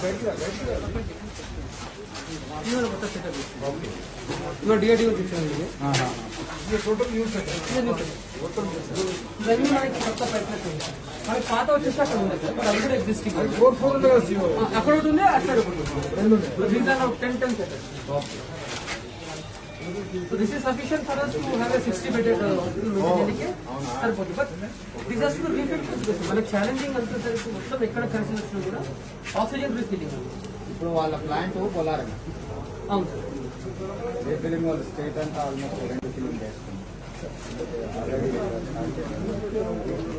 ఇవాళ మొత్తం సెటప్ ఇవాళ డిఆర్డీఓ చూసాను ఇది ఇవన్నీ మనకి కొత్త ప్రయత్నం మనకి పాత వచ్చేసి అక్కడ ఉంది సార్ మరి అవి కూడా ఎగ్జిస్టింగ్ అక్కడ ఒకటి ఉంది అక్కడ ఒకటి ఉంది దీంట్లో ten ten setup So this is sufficient for us to have a 60 bedded uh, hospital మెయింటైన్కి సరిపోతుంది but this has to refill మనకి ఛాలెంజింగ్ అంతసరికి మొత్తం ఎక్కడ కలిసి వచ్చినా కూడా ఆక్సిజన్ రీఫిల్లింగ్ ఇప్పుడు వాళ్ళ ప్లాంట్ పొలారంగ అవును సార్ రేపు వాళ్ళు స్టేట్ అంతా ఆల్మోస్ట్ రెండు కిలోలు వేస్తుంది ఆల్రెడీ స్టార్ట్ చేశారు.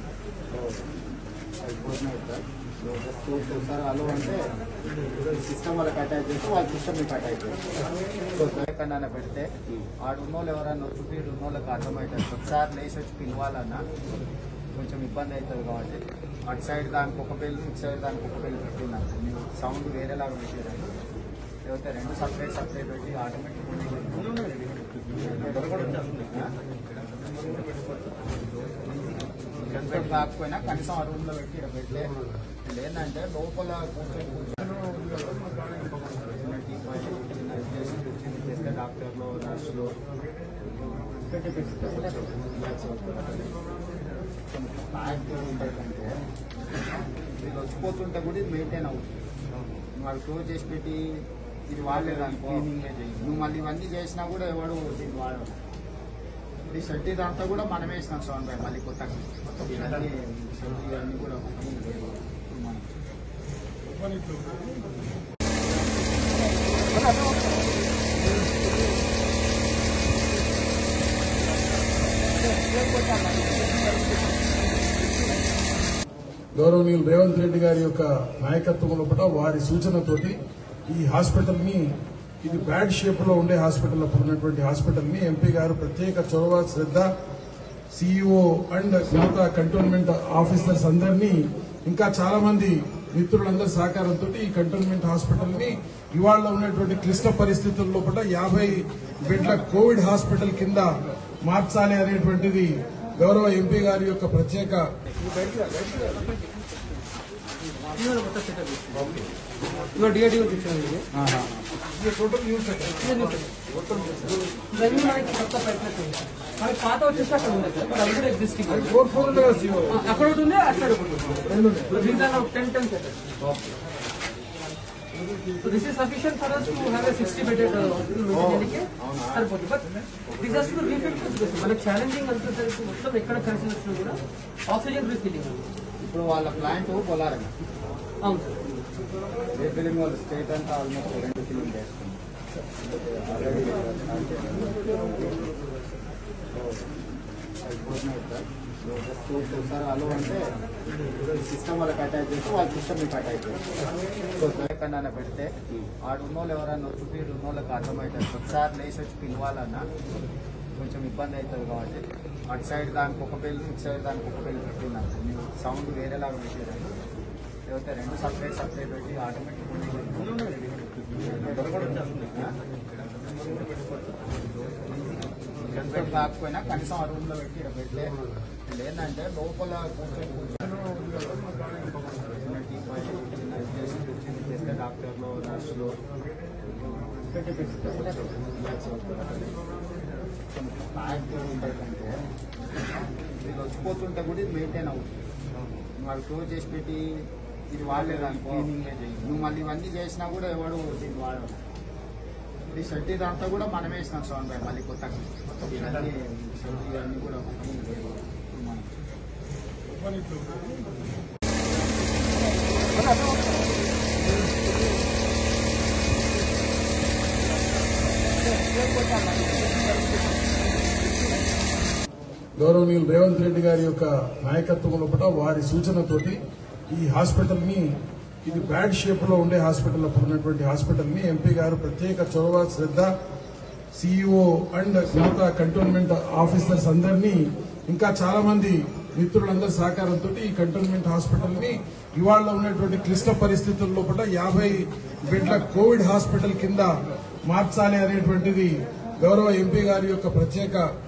సో, అయిపోతున్నాయి సార్ సో జస్ట్ ఒకసారి అలో అంటే సిస్టమ్ వాళ్ళకి అటాచ్ చేస్తే వాళ్ళ సిస్టమ్ మీకు అటాచ్ చేస్తారు సో ఎక్కడైనా పెడితే ఆడు ఉన్నోళ్ళు ఎవరైనా వచ్చి వీడు ఉన్నోళ్ళకి అర్థమవుతుంది ఒకసారి లేచి వచ్చి పిలవాలన్నా కొంచెం ఇబ్బంది అవుతుంది కాబట్టి అటు సైడ్ దానికి ఒక పెళ్ళి ఇటు సైడ్ దానికి ఒక పెళ్ళి పెట్టిందంటే మీరు సౌండ్ వేరేలాగా పెట్టేదండి లేకపోతే రెండు సపరేట్ సపరేట్ పెట్టి ఆటోమేటిక్ కాకపోయినా కనీసం ఆ రూమ్ లో పెట్టి ఇక్కడ పెడితే వీళ్ళు ఏంటంటే లోపల కూర్చొని కూర్చొని చేస్తే డాక్టర్లు నర్సులు ప్యాక్ ఉంటుందంటే వీళ్ళు వచ్చిపోతుంటే కూడా ఇది మెయింటైన్ అవుతుంది వాళ్ళు క్లోజ్ చేసి పెట్టి ఇది వాడలేదు అనుకో నువ్వు మళ్ళీ ఇవన్నీ చేసినా కూడా ఎవడు దీన్ని వాడవు ఈ షెడ్ ఇదంతా కూడా మనమే ఇస్తాం సౌండ్ బై మళ్ళీ కొత్తగా ఇవన్నీ షెడ్ ఇవన్నీ కూడా ఒకటి లేదు. మనం గౌరవనీయులు రేవంత్ రెడ్డి గారి యొక్క నాయకత్వంలో కూడా వారి సూచనతోటి ఈ హాస్పిటల్ ని ఇది బ్యాడ్ షేప్ లో ఉండే హాస్పిటల్ అప్పుడు ఉన్నటువంటి హాస్పిటల్ ని ఎంపీ గారు ప్రత్యేక చొరవ శ్రద్ధ సీఈఓ అండ్ మిగతా కంటోన్మెంట్ ఆఫీసర్స్ అందరినీ ఇంకా చాలా మంది మిత్రులందరి సహకారంతో ఈ కంటోన్మెంట్ హాస్పిటల్ ని ఇవాళ ఉన్నటువంటి క్లిష్ట పరిస్థితుల్లో కూడా యాభై బెడ్ల కోవిడ్ హాస్పిటల్ కింద మార్చాలి అనేటువంటిది గౌరవ ఎంపీ గారి యొక్క ప్రత్యేక ఇవాళ మొత్తం సెటప్ ఇవాళ డిఆర్డీఓ చూసాను ఇది ఇవన్నీ మనకి కొత్త ప్రయత్నం మనకి పాత వచ్చేసి అక్కడ ఉంది సార్ మరి అవి కూడా ఎగ్జిస్టింగ్ అక్కడ ఒకటి ఉంది అక్కడ ఒకటి ఉంది దీంట్లో ten ten setup So this is sufficient for us to have a 60 bedded uh, hospital మెయింటైన్కి సరిపోతుంది but this has to refill మనకి ఛాలెంజింగ్ అంతసరికి మొత్తం ఎక్కడ కలిసి వచ్చినా కూడా ఆక్సిజన్ రీఫిల్లింగ్ ఇప్పుడు వాళ్ళ ప్లాంట్ పొలారంగ అవును సార్ రేపు వాళ్ళు స్టేట్ అంతా ఆల్మోస్ట్ రెండు కిలోలు వేస్తుంది ఆల్రెడీ స్టార్ట్ చేశారు. సో, అయిపోతున్నాయి సార్ సో జస్ట్ ఒకసారి అలో అంటే సిస్టమ్ వాళ్ళకి అటాచ్ చేస్తే వాళ్ళ సిస్టమ్ మీకు అటాచ్ చేస్తారు సో ఎక్కడైనా పెడితే ఆడు ఉన్నోళ్ళు ఎవరైనా వచ్చి వీడు ఉన్నోళ్ళకి అర్థమవుతుంది ఒకసారి లేచి వచ్చి పిలవాలన్నా కొంచెం ఇబ్బంది అవుతుంది కాబట్టి అటు సైడ్ దానికి ఒక పెళ్ళి ఇటు సైడ్ దానికి ఒక పెళ్ళి పెట్టిందంటే మీరు సౌండ్ వేరేలాగా పెట్టేదండి లేకపోతే రెండు సపరేట్ సపరేట్ పెట్టి ఆటోమేటిక్ కాకపోయినా కనీసం ఆ రూమ్ లో పెట్టి ఇక్కడ పెడితే వీళ్ళు ఏంటంటే లోపల కూర్చొని కూర్చొని చేస్తే డాక్టర్లు నర్సులు ప్యాక్ ఉంటుందంటే వీళ్ళు వచ్చిపోతుంటే కూడా ఇది మెయింటైన్ అవుతుంది వాళ్ళు క్లోజ్ చేసి పెట్టి ఇది వాడలేదు అనుకో నువ్వు మళ్ళీ ఇవన్నీ చేసినా కూడా ఎవడు దీన్ని వాడవు ఈ షెడ్ ఇదంతా కూడా మనమే ఇస్తాం సౌండ్ బై మళ్ళీ కొత్తగా ఇవన్నీ షెడ్ ఇవన్నీ కూడా ఒకటి లేదు. మనం గౌరవనీయులు రేవంత్ రెడ్డి గారి యొక్క నాయకత్వంలో కూడా వారి సూచనతోటి ఈ హాస్పిటల్ ని ఇది బ్యాడ్ షేప్ లో ఉండే హాస్పిటల్ అప్పుడు ఉన్నటువంటి హాస్పిటల్ ని ఎంపీ గారు ప్రత్యేక చొరవ శ్రద్ధ సీఈఓ అండ్ మిగతా కంటోన్మెంట్ ఆఫీసర్స్ అందరినీ ఇంకా చాలా మంది మిత్రులందరి సహకారంతో ఈ కంటోన్మెంట్ హాస్పిటల్ ని ఇవాళ ఉన్నటువంటి క్లిష్ట పరిస్థితుల్లో కూడా యాభై బెడ్ల కోవిడ్ హాస్పిటల్ కింద మార్చాలి అనేటువంటిది గౌరవ ఎంపీ గారి యొక్క ప్రత్యేక